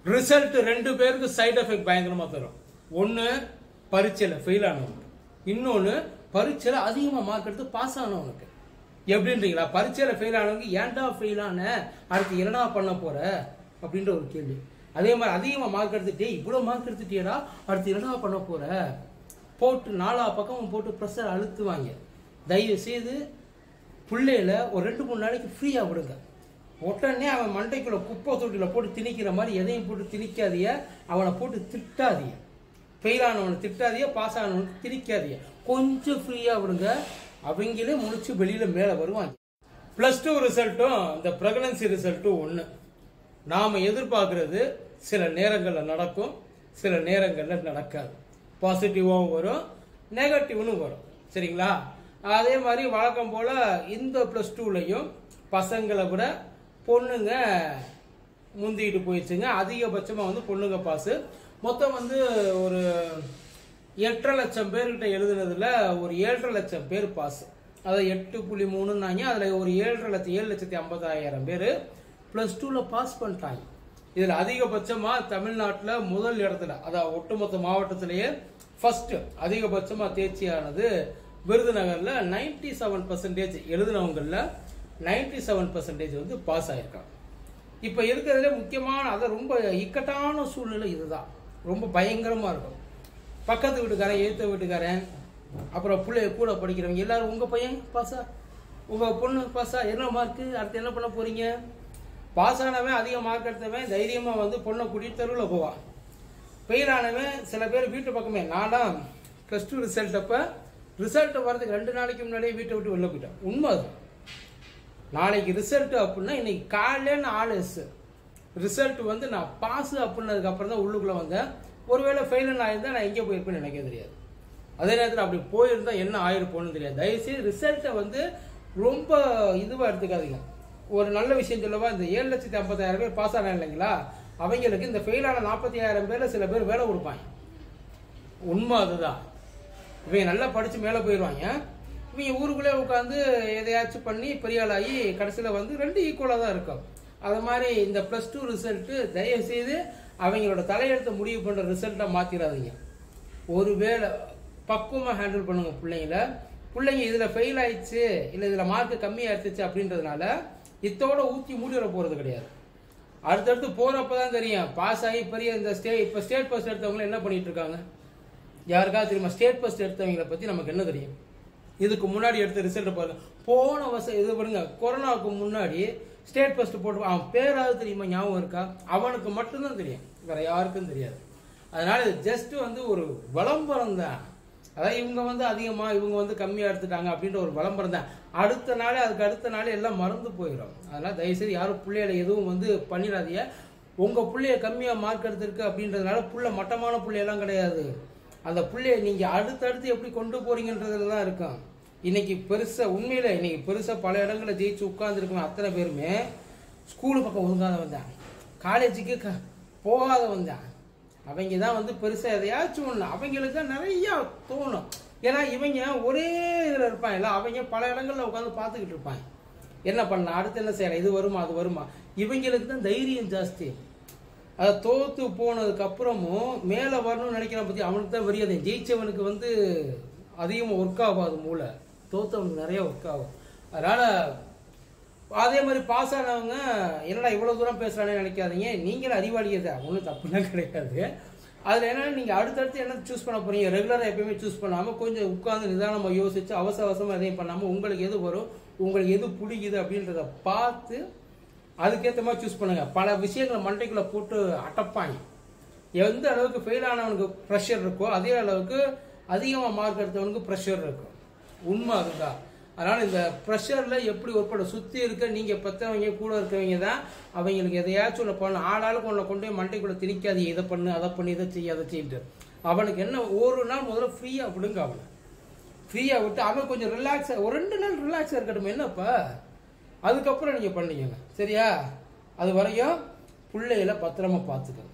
result ரெண்டு பேருக்கு side effect பயங்கரமா தரும் ஒன்னு பரீட்சையில ஃபெயில் ஆனவனுக்கு இன்னொன்னு பரீட்சையில அதிகமா மார்க் எடுத்து பாஸ் ஆனவனுக்கு எப்படின்றீங்களா பரீட்சையில ஃபெயில் ஆனவங்க ஏன்டா ஃபெயில் ஆன அடுத்து என்னடா பண்ண போற அப்படின்ற ஒரு கேள்வி அதே மாதிரி அதிகமா மார்க் எடுத்துட்டே இவ்வளவு மார்க் எடுத்துட்டியடா அடுத்து என்னடா பண்ண போற போட்டு நாலா பக்கமும் போட்டு ப்ரெஷர் அழுத்துவாங்க தயவு செய்து பிள்ளையில ஒரு ரெண்டு மூணு நாளைக்கு ஃப்ரீயா விடுங்க உடனே அவன் மண்டைக்குள்ள குப்பை தொட்டில போட்டு திணிக்கிற மாதிரி எதையும் போட்டு திணிக்காதீங்க அவனை போட்டு திட்டாதீங்க ஃபெயில் ஆனவனை திட்டாதீங்க பாஸ் ஆனவனுக்கு திணிக்காதீங்க கொஞ்சம் ஃப்ரீயா விடுங்க அவங்களே முடிச்சு வெளியில மேல வருவாங்க ப்ளஸ் டூ ரிசல்ட்டும் இந்த ப்ரெக்னன்சி ரிசல்ட்டும் ஒன்று நாம் எதிர்பார்க்கறது சில நேரங்களில் நடக்கும் சில நேரங்களில் நடக்காது பாசிட்டிவாகவும் வரும் நெகட்டிவ்னு வரும் சரிங்களா அதே மாதிரி வழக்கம் போல் இந்த ப்ளஸ் டூலையும் பசங்களை விட பொண்ணுங்க முந்திக்கிட்டு போயிடுச்சுங்க அதிகபட்சமாக வந்து பொண்ணுங்க பாஸு மொத்தம் வந்து ஒரு எட்டரை லட்சம் பேர்கிட்ட எழுதுனதுல ஒரு ஏழரை லட்சம் பேர் பாஸ் அதாவது எட்டு புள்ளி மூணுன்னாங்க அதில் ஒரு ஏழரை லட்சம் ஏழு லட்சத்தி ஐம்பதாயிரம் பேர் ப்ளஸ் டூவில் பாஸ் பண்ணிட்டாங்க இதில் அதிகபட்சமாக தமிழ்நாட்டில் முதல் இடத்துல அதாவது ஒட்டுமொத்த மாவட்டத்திலேயே ஃபர்ஸ்ட் அதிகபட்சமாக தேர்ச்சியானது விருதுநகரில் நைன்டி செவன் பர்சன்டேஜ் எழுதினவங்களில் நைன்டி செவன் பர்சன்டேஜ் வந்து பாஸ் ஆயிருக்காங்க இப்போ இருக்கிறதுல முக்கியமான அதை ரொம்ப இக்கட்டான சூழ்நிலை இதுதான் ரொம்ப பயங்கரமாக இருக்கும் பக்கத்து வீட்டுக்காரன் எழுத்த வீட்டுக்காரன் அப்புறம் பிள்ளைய கூட படிக்கிறவங்க எல்லாரும் உங்கள் பையன் பாஸா உங்கள் பொண்ணு பாஸா என்ன மார்க்கு அடுத்து என்ன பண்ண போறீங்க பாஸ் ஆனவன் அதிக மார்க் எடுத்தவன் தைரியமாக வந்து பொண்ணை கூட்டிட்டு தெருவில் போவான் ஃபெயில் ஆனவன் சில பேர் வீட்டு பக்கமே நான்லாம் ப்ளஸ் டூ ரிசல்ட் அப்போ ரிசல்ட் வரதுக்கு ரெண்டு நாளைக்கு முன்னாடியே வீட்டை விட்டு வெளில போயிட்டேன் உண்மை அது நாளைக்கு ரிசல்ட் அப்படின்னா இன்னைக்கு காலையில நான் ஆள் எஸ் ரிசல்ட் வந்து நான் பாஸ் அப்படின்னதுக்கு அப்புறம் தான் உள்ளுக்குள்ள வந்தேன் ஒருவேளை ஃபெயில் நான் இருந்தால் நான் எங்கே போயிருப்பேன்னு எனக்கே தெரியாது அதே நேரத்தில் அப்படி போயிருந்தா என்ன ஆயிருப்போன்னு தெரியாது தயவுசெய்து ரிசல்ட்டை வந்து ரொம்ப இதுவாக எடுத்துக்காதீங்க ஒரு நல்ல விஷயம் சொல்லவா இந்த ஏழு லட்சத்தி ஐம்பதாயிரம் பேர் பாஸ் ஆனாங்க இல்லைங்களா அவங்களுக்கு இந்த ஃபெயில் ஆன நாற்பத்தி ஆயிரம் பேர்ல சில பேர் வேலை கொடுப்பாங்க உண்மை அதுதான் இவங்க நல்லா படிச்சு மேலே போயிடுவாங்க இவங்க ஊருக்குள்ளே உட்காந்து எதையாச்சும் பண்ணி பெரிய ஆளாகி கடைசியில் வந்து ரெண்டு ஈக்குவலாக தான் இருக்கும் அது மாதிரி இந்த ப்ளஸ் டூ ரிசல்ட்டு தயவு செய்து அவங்களோட தலையெழுத்தை முடிவு பண்ணுற ரிசல்ட்டை மாற்றிடாதீங்க ஒருவேளை பக்குவமாக ஹேண்டில் பண்ணுங்க பிள்ளைங்கள பிள்ளைங்க இதில் ஃபெயில் ஆயிடுச்சு இல்லை இதில் மார்க் கம்மியாக எடுத்துச்சு அப்படின்றதுனால இத்தோட ஊற்றி மூடிவிட போகிறது கிடையாது அடுத்தடுத்து போகிறப்ப தான் தெரியும் பாஸ் ஆகி பெரிய இந்த ஸ்டே இப்போ ஸ்டேட் ஃபர்ஸ்ட் எடுத்தவங்க என்ன பண்ணிட்டு இருக்காங்க யாருக்காவது தெரியுமா ஸ்டேட் ஃபர்ஸ்ட் எடுத்தவங்களை பற்றி நமக்கு என்ன தெரியும் இதுக்கு முன்னாடி எடுத்த ரிசல்ட் பாருங்க போன வருஷம் இது பாருங்க கொரோனாவுக்கு முன்னாடி ஸ்டேட் ஃபர்ஸ்ட் போட்டு அவன் பேராவது தெரியுமா ஞாபகம் இருக்கா அவனுக்கு மட்டும்தான் தெரியும் வேற யாருக்கும் தெரியாது அதனால இது ஜஸ்ட் வந்து ஒரு விளம்பரம் தான் அதாவது இவங்க வந்து அதிகமா இவங்க வந்து கம்மியா எடுத்துட்டாங்க அப்படின்ற ஒரு விளம்பரம் தான் அடுத்த நாளே அதுக்கு அடுத்த நாளே எல்லாம் மறந்து போயிடும் அதனால தயவுசெய்து யாரும் பிள்ளைகளை எதுவும் வந்து பண்ணிடாதீங்க உங்க பிள்ளைய கம்மியா மார்க் எடுத்திருக்கு அப்படின்றதுனால புள்ள மட்டமான பிள்ளையெல்லாம் கிடையாது அந்த பிள்ளைய நீங்க அடுத்தடுத்து எப்படி கொண்டு போறீங்கன்றதுல தான் இருக்கும் இன்னைக்கு பெருசா உண்மையில இன்னைக்கு பெருசா பல இடங்களில் ஜெயிச்சு உட்கார்ந்துருக்கவங்க அத்தனை பேருமே ஸ்கூல் பக்கம் ஒதுங்காதவன் தான் காலேஜுக்கு க போகாதவன் தான் அவங்க தான் வந்து பெருசா எதையாச்சும் ஒண்ணு அவங்களுக்கு தான் நிறைய தோணும் ஏன்னா இவங்க ஒரே இதுல இருப்பாங்கல்ல அவங்க பல இடங்கள்ல உட்காந்து பார்த்துக்கிட்டு இருப்பாங்க என்ன பண்ணலாம் அடுத்து என்ன செய்யலாம் இது வருமா அது வருமா இவங்களுக்கு தான் தைரியம் ஜாஸ்தி அதை தோத்து போனதுக்கு அப்புறமும் மேலே வரணும்னு நினைக்கிறான் பத்தி அவனுக்கு தான் வெறியாதே ஜெயிச்சவனுக்கு வந்து அதிகமாக ஒர்க் ஆகாது மூளை தோத்தவனுக்கு நிறைய ஒர்க் ஆகும் அதனால அதே மாதிரி பாஸ் ஆனவங்க என்னடா இவ்வளவு தூரம் பேசுறானே நினைக்காதீங்க நீங்களும் அறிவாளியே தான் ஒன்றும் தப்புலாம் கிடையாது அதில் என்னன்னா நீங்கள் அடுத்தடுத்து என்ன சூஸ் பண்ண போறீங்க ரெகுலராக எப்பயுமே சூஸ் பண்ணாமல் கொஞ்சம் உட்காந்து நிதானமாக யோசிச்சு அவசர அவசரமாக எதையும் பண்ணாமல் உங்களுக்கு எது வரும் உங்களுக்கு எது பிடிக்குது அப்படின்றத பார்த்து அதுக்கேற்ற மாதிரி சூஸ் பண்ணுங்க பல விஷயங்களை மண்டைக்குள்ள போட்டு அட்டப்பாங்க எந்த அளவுக்கு ஃபெயில் ஆனவனுக்கு ப்ரெஷர் இருக்கோ அதே அளவுக்கு அதிகமாக மார்க் எடுத்தவனுக்கு ப்ரெஷர் இருக்கும் உண்மை அதுதான் அதனால இந்த ப்ரெஷர்ல எப்படி ஒருப்பட சுத்தி இருக்க நீங்க பெற்றவங்க கூட இருக்கவங்க தான் அவங்களுக்கு எதையாச்சும் ஒன்று பண்ணணும் ஆளாளுக்கு ஒன்றை கொண்டு போய் மண்டைக்குள்ள திணிக்காது இதை பண்ணு அதை பண்ணு இதை செய்ய அதை செய்யிட்டு அவனுக்கு என்ன ஒரு நாள் முதல்ல ஃப்ரீயா விடுங்க அவனை ஃப்ரீயா விட்டு அவன் கொஞ்சம் ரிலாக்ஸ் ஒரு ரெண்டு நாள் ரிலாக்ஸா இருக்கட்டும் என்னப்பா அதுக்கப்புறம் நீங்க பண்ணீங்க சரியா அது வரையும் பிள்ளைகளை பத்திரமா பார்த்துக்கங்க